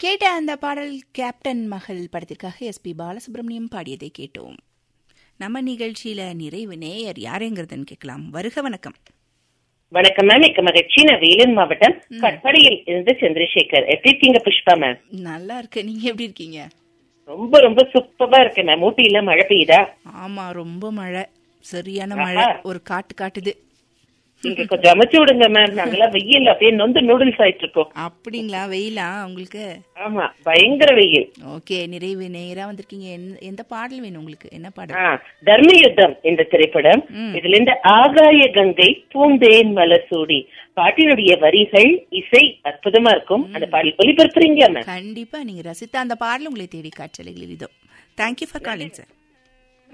கேட்ட அந்த பாடல் கேப்டன் மகள் படத்திற்காக எஸ்பி பாலசுப்ரமணியம் பாடியதை கேட்டோம் நம்ம நிகழ்ச்சியில நிறைவு நேயர் யாருங்கிறதுன்னு கேட்கலாம் வருக வணக்கம் வணக்கம் மேம் மிக்க மகிழ்ச்சி நான் வேலூர் மாவட்டம் கட்படியில் இருந்து சந்திரசேகர் எப்படி இருக்கீங்க புஷ்பா மேம் நல்லா இருக்கு நீங்க எப்படி இருக்கீங்க ரொம்ப ரொம்ப சூப்பரா இருக்கு மேம் ஊட்டியில மழை பெய்யுதா ஆமா ரொம்ப மழை சரியான மழை ஒரு காட்டு காட்டுது இங்க கொஞ்சம் அமைச்சு விடுங்க மேம் நாங்கெல்லாம் வெயில் அப்படியே நொந்து நூடுல்ஸ் ஆயிட்டு இருக்கோம் அப்படிங்களா வெயிலா உங்களுக்கு ஆமா பயங்கர வெயில் ஓகே நிறைவு நேரா வந்திருக்கீங்க எந்த- எந்த பாடல் வேணும் உங்களுக்கு என்ன பாடல் ஆ, தர்ம யுத்தம் இந்த திரைப்படம் ம். இதுல இருந்து ஆகாய கங்கை பூந்தேன் மலசூடி பாட்டினுடைய வரிகள் இசை அற்புதமா இருக்கும் அந்த பாடல் ஒளிபரப்புறீங்களா மேம் கண்டிப்பா நீங்க ரசித்த அந்த பாடல் உங்களை தேடி காற்றலைகளில் இதோ தேங்க்யூ ஃபார் காலிங் சார்